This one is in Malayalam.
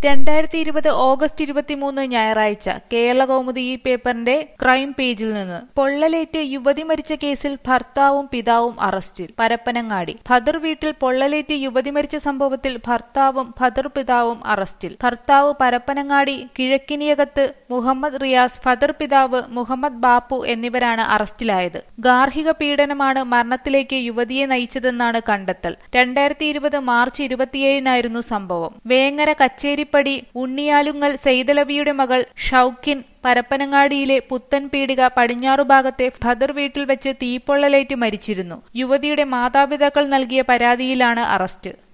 രണ്ടായിരത്തി ഇരുപത് ഓഗസ്റ്റ് ഇരുപത്തിമൂന്ന് ഞായറാഴ്ച കേരള കൗമുദി ഈ പേപ്പറിന്റെ ക്രൈം പേജിൽ നിന്ന് പൊള്ളലേറ്റ് യുവതി മരിച്ച കേസിൽ ഭർത്താവും പിതാവും അറസ്റ്റിൽ പരപ്പനങ്ങാടി ഭദർ വീട്ടിൽ പൊള്ളലേറ്റ് യുവതി മരിച്ച സംഭവത്തിൽ ഭർത്താവും ഭദർ പിതാവും അറസ്റ്റിൽ ഭർത്താവ് പരപ്പനങ്ങാടി കിഴക്കിനിയകത്ത് മുഹമ്മദ് റിയാസ് ഫദർ പിതാവ് മുഹമ്മദ് ബാപ്പു എന്നിവരാണ് അറസ്റ്റിലായത് ഗാർഹിക പീഡനമാണ് മരണത്തിലേക്ക് യുവതിയെ നയിച്ചതെന്നാണ് കണ്ടെത്തൽ രണ്ടായിരത്തി ഇരുപത് മാർച്ച് ഇരുപത്തിയേഴിനായിരുന്നു സംഭവം വേങ്ങര കച്ചേരിപ്പടി ഉണ്ണിയാലുങ്ങൽ സെയ്തലവിയുടെ മകൾ ഷൌക്കിൻ പരപ്പനങ്ങാടിയിലെ പുത്തൻ പീടിക പടിഞ്ഞാറു ഭാഗത്തെ ഭദർ വീട്ടിൽ വെച്ച് തീപ്പൊള്ളലേറ്റ് മരിച്ചിരുന്നു യുവതിയുടെ മാതാപിതാക്കൾ നൽകിയ പരാതിയിലാണ് അറസ്റ്റ്